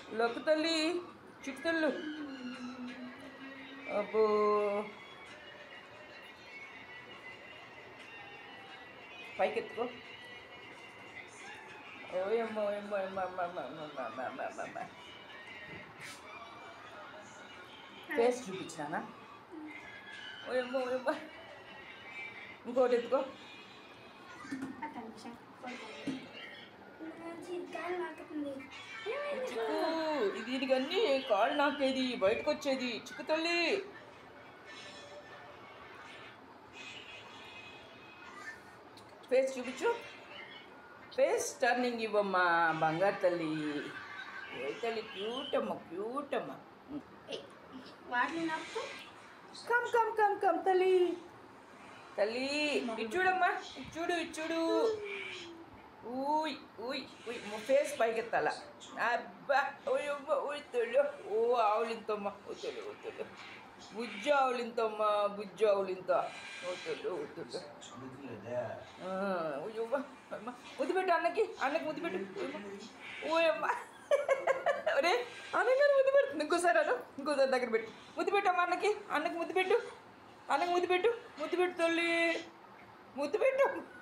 లొక్క తల్లి చిట్టుతల్లు అబ్బో పైకి ఎత్తుకో ఓయమ్మో ఓయమ్మో అమ్మ అమ్మ అమ్మ అమ్మ అమ్మ అమ్మ అమ్మ అమ్మ అమ్మ ఫేస్ చూపించానా ఓయమ్మో ఓయమ్మ ఇంకోటి ఎత్తుకో ఒక్క నిమిషం కాలు నాకుతుంది చిక్కు ఇది దీనికి అన్ని కాళ్ళు నాకేది బయటకు వచ్చేది చిక్కు తల్లి ఫేస్ చూపించు ఫేస్ టర్నింగ్ ఇవ్వమ్మా బంగారు తల్లి ఏ తల్లి క్యూట్ అమ్మ క్యూట్ అమ్మ వాటిని నాకు కమ్ కమ్ కమ్ కమ్ తల్లి తల్లి ఇటు చూడమ్మా ఇటు చూడు ఇటు చూడు ఊయ్ ఊయ్ ఊయ్ మా ఫేస్ పైకెత్తాల అబ్బా ఓయ్ అమ్మ ఓయ్ తొలి ఓ ఆవులింతమ్మ ఓ తొలి ఓ తొలి బుజ్జు ఆవులింతమ్మ బుజ్జు ఆవులింత ఓ తొలి ఓ తొలి ఓయమ్మ అమ్మ ముద్దు పెట్టు అన్నకి అన్నకి ముద్దు పెట్టు ఓయమ్మ ఒరే అన్నగారు ముద్దు పెడుతుంది ఇంకోసారి అను ఇంకోసారి దగ్గర పెట్టు ముద్దు పెట్టు అమ్మ అన్నకి అన్నకి ముద్దు పెట్టు అన్నకి ముద్దు పెట్టు ముద్దు పెట్టు తల్లి ముద్దు పెట్టు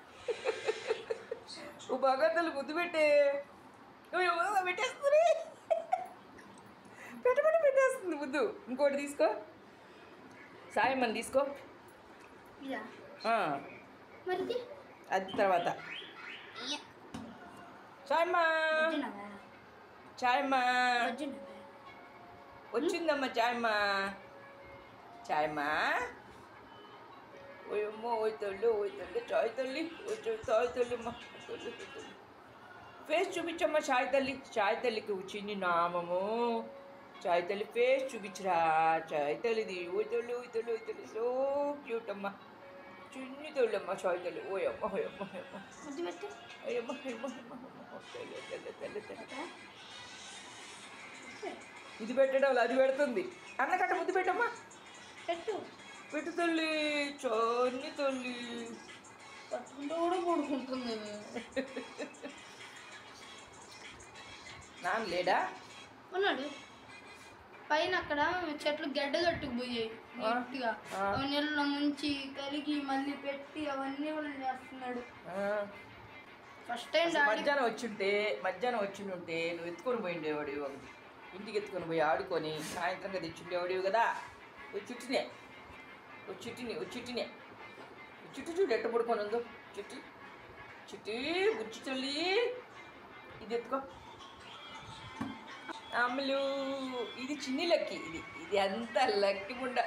ఓ బాగా తల్లి ముద్దు పెట్టే ఓయమ్మ పెట్టేస్తుంది పెట్టబడి పెట్టేస్తుంది ముద్దు ఇంకోటి తీసుకో సాయం అని తీసుకో ఇదా ఆ, మరిది అది తర్వాత చాయమ్మా వచ్చినవా చాయమ్మా వచ్చినవా వచ్చిందమ్మా చాయమ్మా చాయమ్మా ఓయమ్మో ఓయ్ తల్లి ఓయ్ తల్లి చాయ్ తల్లి ఓయ్ చాయ్ చాయ్ తల్లి అమ్మా తల్లి ఓయ్ తల్లి ఫేస్ చూపించమ్మా చాయ్ తల్లి చాయ్ తల్లికి వచ్చింది నామము చాయ్ తల్లి ఫేస్ చూపించరా చాయ్ తల్లిది ఓయ్ తల్లి ఓయ్ తల్లి ఓయ్ తల్లి సో క్యూట్ అమ్మా చిన్ని తల్లి అమ్మ చాయ్ తల్లి ఓయమ్మ ఓయమ్మ ఓయమ్మ ముద్దు పెట్టు అయ్యమ్మ అయ్యమ్మ అయ్యమ్మ అయ్యమ్మ. తల్లి తల్లి తల్లి తల్లి ఇది పెట్టడం అది పెడుతుంది అన్నకట్ట ముద్దు పెట్టమ్మా పెట్టు పెట్టు తల్లి చోన్ని తల్లి పట్టుకుంటూ కూడా పడుకుంటుంది నాన్న లేడా ఉన్నాడు పైన అక్కడ చెట్లు గడ్డ కట్టుకుపోయాయి ఆ. నీట్గా ఆ. అవి నీళ్ళలో ముంచి కలిగి మళ్ళీ పెట్టి అవన్నీ కూడా చేస్తున్నాడు ఆ, ఫస్ట్ టైం అసలు డాడీ మధ్యాహ్నం వచ్చింటే మధ్యాహ్నం వచ్చిండుంటే నువ్వు ఎత్తుకొని పోయిండేవాడు ఒకటి ఇంటికి ఎత్తుకొని పోయి ఆడుకొని సాయంత్రంగా తెచ్చుండేవాడివి కదా ఓ చుట్టినే ఓ చుట్టిని ఓ చుట్టినే ఓ చుట్టు చూడు ఎట్ట పడుకొని ఉందో చుట్టి చుట్టి బుచ్చి తల్లి ఇది ఎత్తుకో అమ్మలు ఇది చిన్ని లక్కి ఇది ఇది అంతా లక్కి ముండ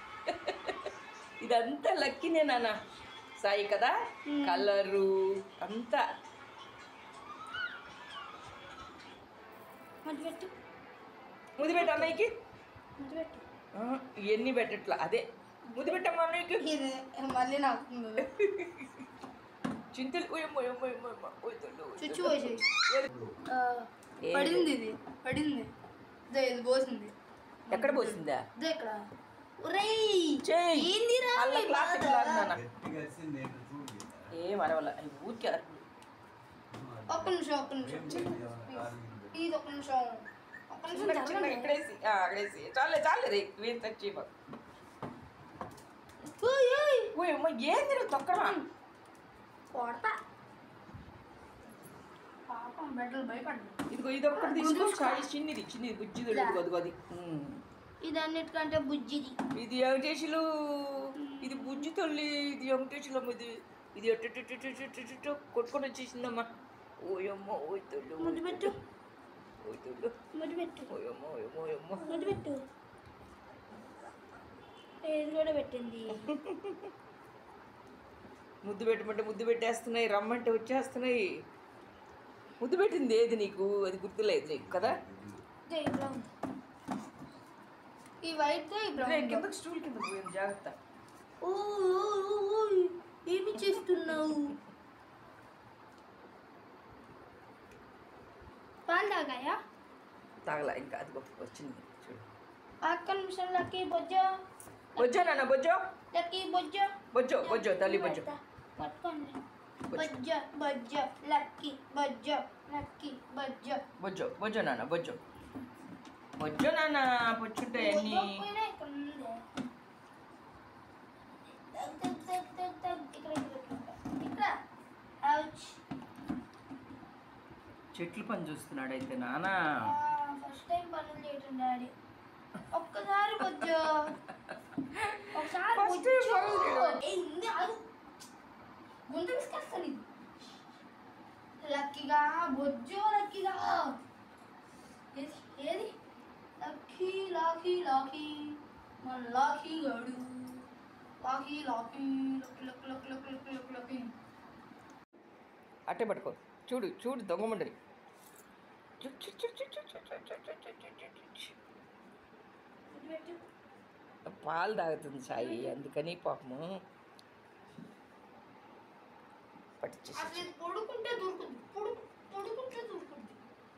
ఇదంతా లక్కీనే నాన్న సాయి కదా కలరు అంతా ముద్దు పెట్టు ముది పెట్ట అన్నయ్యకి ముద్దు పెట్టు ఆ, ఇవన్నీ పెట్టట్లా అదే ముది పెట్టమ్మా అన్నయ్యకి ఇది మళ్ళీ నాకు చింతలు ఓయమ్మ ఓయమ్మ ఓయమ్మ ఓయమ్మ ఓయ్ తల్లి, ఓయ్ చుచ్చు తల్లి. పోసేయి ఆ, ఏది? పడింది ఇది పడింది ఇదో ఇది పోసింది ఎక్కడ పోసిందా ఇదో ఇక్కడ ఒరేయ్ చెయ్ ఏందిరా అల్ల మీ క్లాత్ బాధ? ఇట్లాగా నాన్న. గట్టిగా వచ్చింది ఏంటో చూడు ఏం అరవల ఊరికే అరుపులు. ఒక్క నిమిషం ఒక్క నిమిషం ఇది ఒక్క నిమిషం ఒక్క నిమిషం చిన్నగా చిన్నగా జరగండి. ఇక్కడేసి ఆ, అక్కడేసి చాలే చాలే రే వీళ్ళు టచ్ చేయబాకు. ఓయ్, ఓయ్. ఓయమ్మ ఏంది నువ్వు తొక్కడా కొడతా పాపం బిడ్డలు భయపడ్డారు ఇదిగో ఇది ఒక్కటి తీసుకో చాయ్ చిన్నిది చిన్నిది బుజ్జి దొరుకుతుంది అదిగో అది ఉమ్. ఇది అన్నిటికంటే బుజ్జిది ఇది వెంకటేశులు ఇది బుజ్జి తల్లి ఇది వెంకటేశులమ్మ ఇది ఇది ఎట్టు ఎట్టు ఎట్టు ఎట్టు ఎట్టు ఎట్టు కొట్టుకొని వచ్చేసిందమ్మా ఓయమ్మ ఓయ్ తల్లి ముద్దు పెట్టు ఓయ్ తల్లి ముద్దు పెట్టు ఓయమ్మ ఓయమ్మ ఓయమ్మ ముద్దు పెట్టు ఏది కూడా పెట్టింది ముద్దు పెట్టమంటే ముద్దు పెట్టేస్తున్నాయి రమ్మంటే వచ్చేస్తున్నాయి ముద్దు పెట్టింది ఏది నీకు అది గుర్తులేదు నీకు కదా ఇదే ఈ బ్రౌన్ ఈ వైట్ ఈ రే, బ్రౌన్ కిందకి స్టూల్ కింద పోయింది జాగ్రత్త ఓ ఓ, ఓ, ఓయ్. ఏమి చేస్తున్నావు పాలు తాగాయా తాగల ఇంకా అది వచ్చింది చూడు ఒక్క నిమిషం లక్కీ బొజ్జ బొజ్జో నాన్న బొజ్జో లక్కీ బొజ్జ బొజ్జో బొజ్జో తల్లి బొజ్జో పట్టుకోండి బొజ్జో బొజ్జ బొజ్జ లక్కీ బొజ్జ లక్కీ బొజ్జ బొజ్జో బొజ్జో నాన్న బొజ్జో పొచ్చు నాన్న పొచ్చుంటే అన్ని వదలకపోయినా ఇక్కడ ఉంది తగ్ తగ్ తగ్ తగ్ తగ్. ఇక్కడ ఇక్కడ ఇక్కడ ఇక్కడ అవుచ్ చెట్లు పని చూస్తున్నాడు అయితే నాన్న ఫస్ట్ టైం పనులు చేయటం డాడీ ఒక్కసారి బొజ్జు ఒకసారి First time బొజ్జు. పనులు చేయడం. ఏయ్, ఉంది ఆగు గుంత విసుకేస్తాను ఇది లక్కీగా బొజ్జు లక్కీగా ఏది ఏది లక్కీ లాకీ లాకీ మన లాకీ గడు Lucky Lucky Lucky Lucky Lucky Lucky Lucky Lucky Lucky అట్టే పట్టుకో చూడు చూడు దొంగమండలి చూ, చూ, చూ, చూ, చూ, చూ, చూ, చూ, చూ, చూ, చూ, చూ, చూ. ఇటు పెట్టు పాలు తాగుతుంది సాయి అందుకని పాపము పట్టించేసి అసలు ఇది పడుకుంటే దొరుకుద్ది పొడు పడుకుంటే దొరుకుద్ది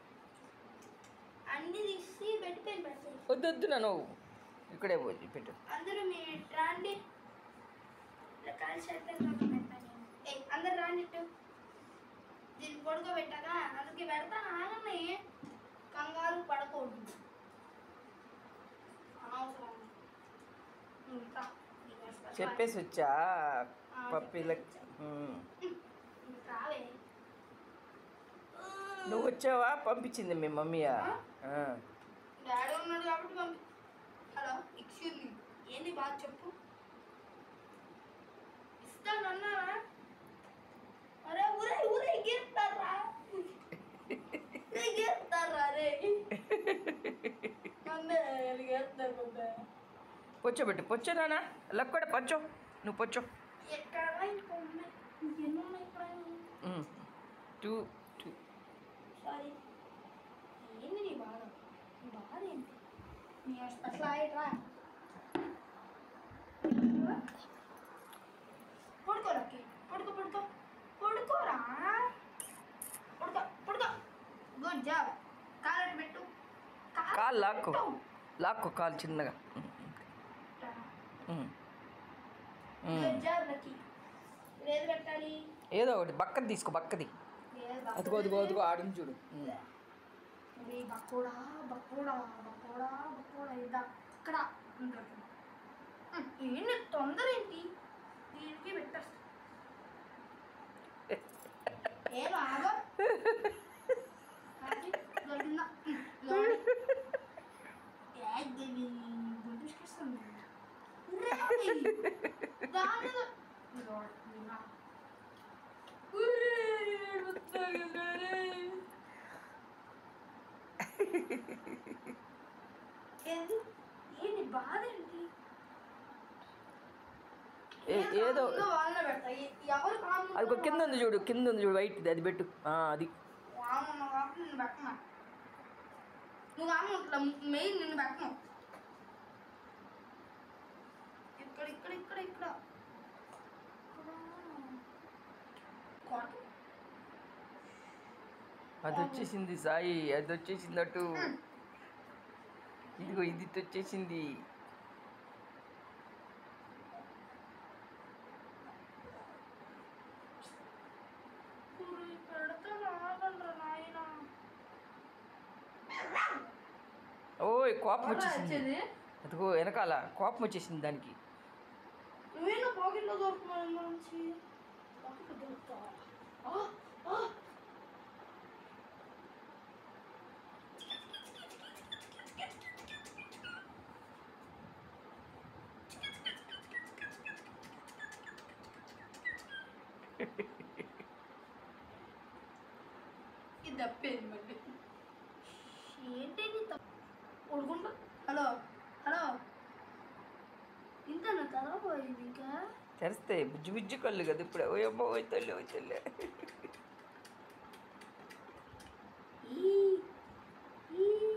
అన్ని తీసి బెడ్ పైన పెడతాయి వద్దు వద్దు నన్ను ఇక్కడే పోయి పెట్టు అందరూ మీరు రాండి ఇలా కలిసి అయితే ఏ అందరు రాండి ఇటు దీన్ని పడుకోబెట్టాక అందుకే పెడతాను ఆగండి కంగారు పడకూడదు అనవసరం నువ్వు ఇంకా నీకు వస్తా. చెప్పేసి వచ్చా ఆ, పప్పీలకి చెప్పేసి ఉమ్. నువ్వు రావే నువ్వు వచ్చావా పంపించింది మీ మమ్మీయా ఆ. డాడీ ఉన్నాడు కాబట్టి పంపి హలో ఎక్స్క్యూజ్ మీ ఏంది బాగా చెప్పు ఇస్తాను అన్నారా అరే ఊరే ఊరే గీస్తారా గీస్తారా రే మందే గీస్తారు బాబా పొచ్చోబెట్టు పొచ్చో నాన్న లక్కడ పొచ్చో నువ్వు పొచ్చో ఎక్కడ ఇంకా ఉన్నాయి ఎన్ని ఉన్నాయి ఇక్కడ ఉమ్. టూ టూ సారీ ఏంది నీ బాధ నీ బాధ ఏంటి నీ హాస్పిటల్ ఆయట్రా పడుకో లక్కి పడుకో పడుకో పడుకోరా పడుకో పడుకో గుడ్ జాబ్ కాలు పెట్టు కాలు లాక్కో లాక్కో కాలు చిన్నగా um. Um. Good job Lucky ఏది పెట్టాలి ఏదో ఒకటి బక్కది తీసుకో బక్కది ఏది అదిగో అదిగో అదిగో ఆడుని చూడు ఉమ్. ఇది బక్కోడా బక్కోడా బక్కోడా బక్కోడా ఇదా ఇక్కడ ఉంటుంది ఏంటి తొందర ఏంటి దీనికి పెట్టేస్తా ఏం ఆగో అది దొరికిందా గుంటుకేస్తుంది దాని ఏంది ఏంటి బాధ ఏంటి ఏ- ఏదో ముందు వాళ్ళనే పెడతా ఎ- ఎవరు కాము అదిగో కింద ఉంది చూడు కింద ఉంది చూడు వైట్ అది పెట్టు ఆ, అది వామన్న కాబట్టి నిన్ను పెట్టను నువ్వు కాము ఇట్లా మెయిన్ నిన్ను పెట్టను ఇక్కడ ఇక్కడ ఇక్కడ ఇక్కడ కొట్టు. అది వచ్చేసింది సాయి అది వచ్చేసింది అటు ఇదిగో ఇది ఇటు వచ్చేసింది ఊరు పెడితే రాగలరా నాయనా ఓయ్ కోపం వచ్చేసింది వచ్చేది అదిగో వెనకాల కోపం వచ్చేసింది దానికి నువ్వేనా పాకెట్లో దొరుకుతున్నావు మంచి పాకెట్లో దొరుకుతావా ఆ, ఆ. ఇది తప్పేది మళ్ళీ ఏంటి నీ తప్పు ఉడుకుంటా హలో హలో ఇంకా నా తలపోయింది ఇంకా తెరిస్తే బుజ్జి బుజ్జి కళ్ళు కదా ఇప్పుడు ఓయమ్మ ఓయ్ తల్లి ఓయ్ తల్లి ఈ ఈ